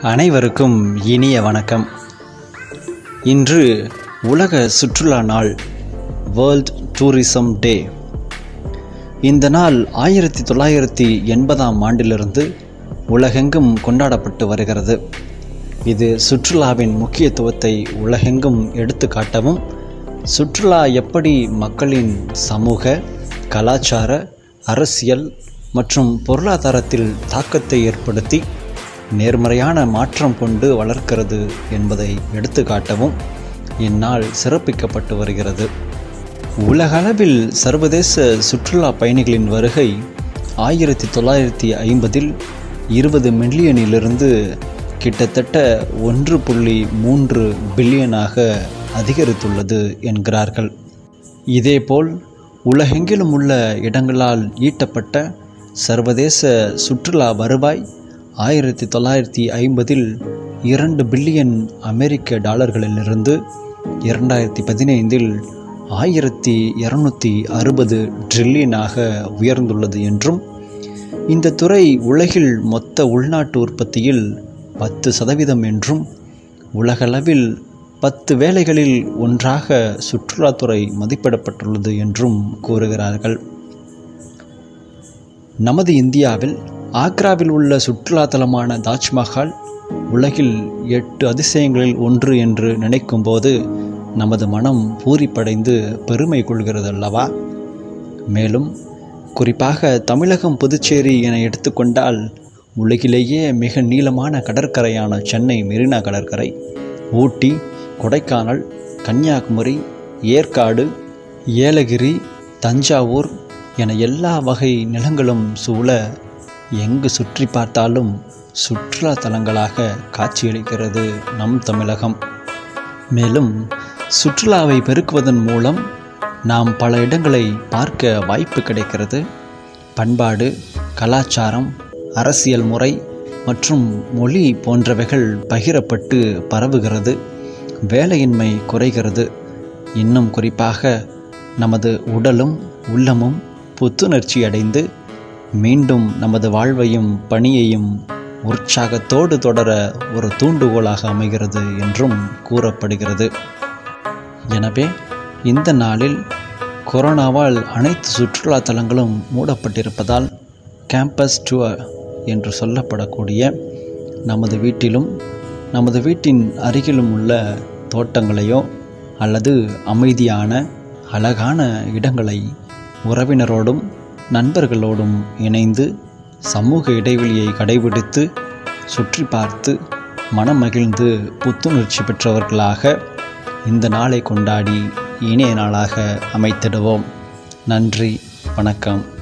அனைவருக்கும் இனிய வணக்கம் இன்று உலக சுற்றுலா நாள் வேர்ல்ட் டூரிசம் டே இந்த நாள் ஆயிரத்தி தொள்ளாயிரத்தி எண்பதாம் ஆண்டிலிருந்து உலகெங்கும் கொண்டாடப்பட்டு வருகிறது இது சுற்றுலாவின் முக்கியத்துவத்தை உலகெங்கும் எடுத்து காட்டவும் சுற்றுலா எப்படி மக்களின் சமூக கலாச்சார அரசியல் மற்றும் பொருளாதாரத்தில் தாக்கத்தை ஏற்படுத்தி நேர்மறையான மாற்றம் கொண்டு வளர்க்கிறது என்பதை எடுத்து காட்டவும் இந்நாள் சிறப்பிக்கப்பட்டு வருகிறது உலகளவில் சர்வதேச சுற்றுலா பயணிகளின் வருகை ஆயிரத்தி தொள்ளாயிரத்தி ஐம்பதில் இருபது மில்லியனிலிருந்து கிட்டத்தட்ட ஒன்று புள்ளி மூன்று பில்லியனாக அதிகரித்துள்ளது என்கிறார்கள் இதேபோல் உலகெங்கிலும் உள்ள இடங்களால் ஈட்டப்பட்ட சர்வதேச சுற்றுலா வருவாய் ஆயிரத்தி தொள்ளாயிரத்தி ஐம்பதில் இரண்டு பில்லியன் அமெரிக்க டாலர்களிலிருந்து இரண்டாயிரத்தி பதினைந்தில் ஆயிரத்தி இரநூத்தி அறுபது ட்ரில்லியனாக உயர்ந்துள்ளது என்றும் இந்த துறை உலகில் மொத்த உள்நாட்டு உற்பத்தியில் பத்து சதவீதம் என்றும் உலகளவில் பத்து வேலைகளில் ஒன்றாக சுற்றுலாத்துறை மதிப்பிடப்பட்டுள்ளது என்றும் கூறுகிறார்கள் நமது இந்தியாவில் ஆக்ராவில் உள்ள சுற்றுலா தலமான தாஜ்மஹால் உலகில் எட்டு அதிசயங்களில் ஒன்று என்று நினைக்கும்போது நமது மனம் பூரிப்படைந்து பெருமை கொள்கிறது அல்லவா மேலும் குறிப்பாக தமிழகம் புதுச்சேரி என எடுத்துக்கொண்டால் உலகிலேயே மிக நீளமான கடற்கரையான சென்னை மெரினா கடற்கரை ஊட்டி கொடைக்கானல் கன்னியாகுமரி ஏற்காடு ஏலகிரி தஞ்சாவூர் என எல்லா வகை நிலங்களும் சூழ எங்கு சுற்றி பார்த்தாலும் சுற்றுலா தலங்களாக காட்சியளிக்கிறது நம் தமிழகம் மேலும் சுற்றுலாவை பெருக்குவதன் மூலம் நாம் பல இடங்களை பார்க்க வாய்ப்பு கிடைக்கிறது பண்பாடு கலாச்சாரம் அரசியல் முறை மற்றும் மொழி போன்றவைகள் பகிரப்பட்டு பரவுகிறது வேலையின்மை குறைகிறது இன்னும் குறிப்பாக நமது உடலும் உள்ளமும் புத்துணர்ச்சி அடைந்து மீண்டும் நமது வாழ்வையும் பணியையும் உற்சாகத்தோடு தொடர ஒரு தூண்டுகோலாக அமைகிறது என்றும் கூறப்படுகிறது எனவே இந்த நாளில் கொரோனாவால் அனைத்து சுற்றுலா தலங்களும் மூடப்பட்டிருப்பதால் கேம்பஸ் டூர் என்று சொல்லப்படக்கூடிய நமது வீட்டிலும் நமது வீட்டின் அருகிலும் உள்ள தோட்டங்களையோ அல்லது அமைதியான அழகான இடங்களை உறவினரோடும் நண்பர்களோடும் இணைந்து சமூக இடைவெளியை கடைபிடித்து சுற்றி பார்த்து மனமகிழ்ந்து புத்துணர்ச்சி பெற்றவர்களாக இந்த நாளை கொண்டாடி இனிய நாளாக அமைத்திடுவோம் நன்றி வணக்கம்